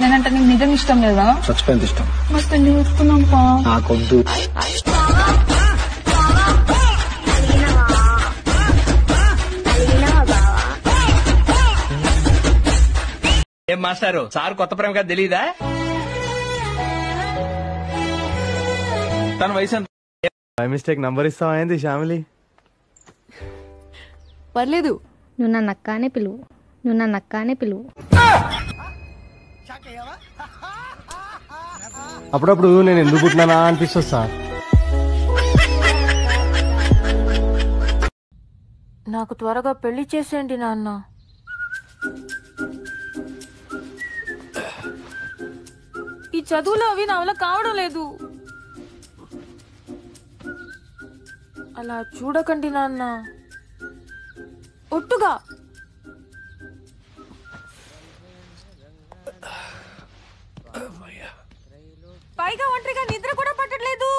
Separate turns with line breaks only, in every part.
నేనంటే నీకు నిజం ఇష్టం లేదా
చచ్చిపోయేంత ఇష్టం
మస్తు పెళ్లి చూసుకున్నాం పా
నాకొద్దు
ఏం మాస్టారు సార్ కొత్త ప్రేమ కదా తెలీదా తన వయసు ఎంత
బై మిస్టేక్ నంబర్ ఇస్తావా ఏంది శ్యామిలి
పర్లేదు
నువ్వు నన్ను అక్కానే పిలువు నువ్వు నన్ను అక్కానే పిలువు
అప్పుడప్పుడు నేను ఎందుకు పుట్టినానా అనిపిస్తుంది సార్
నాకు త్వరగా పెళ్లి చేసేయండి నాన్న ఈ చదువులు అవి నా వల్ల కావడం లేదు అలా చూడకండి నాన్న ఒట్టుగా పైగా ఒంటరిగా నిద్ర కూడా పట్టట్లేదు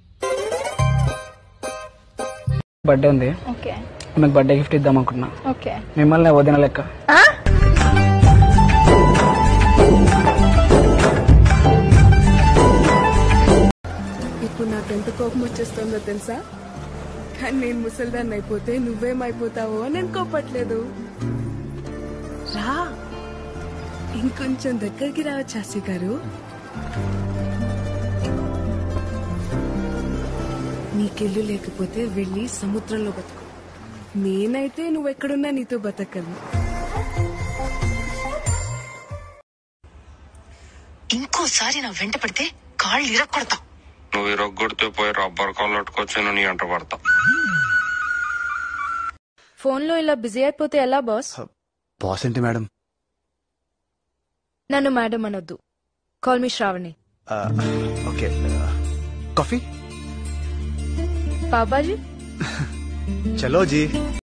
బర్త్డే ఉంది
ఓకే
మీకు బర్త్డే గిఫ్ట్ ఇద్దాం అనుకున్నా
ఓకే
మిమ్మల్ని వదిన లెక్క
ఇప్పుడు నాకెంత కోపం వచ్చేస్తుందో తెలుసా కానీ నేను ముసల్దాన్ని అయిపోతే నువ్వేమైపోతావో అని నేను కోపట్లేదు రా ఇంకొంచెం దగ్గరికి రావ చాసి గారు నీకెళ్ళు లేకపోతే వెళ్ళి సముద్రంలో బతుకు నేనైతే నువ్వెక్కడున్నా నీతో బతకను
ఇంకోసారి నా వెంట పడితే కాళ్ళు ఇరక్కొడతా
నువ్వు ఇరగొడితే పోయి రబ్బర్ కాళ్ళు అట్టుకొచ్చాను నీ అంట పడతా
ఫోన్లో ఇలా బిజీ అయిపోతే ఎలా బాస్
బాస్ ఏంటి మేడం
నన్ను మేడం అనొద్దు call me Shravani
okay coffee
బాబాజీ
చలో జీ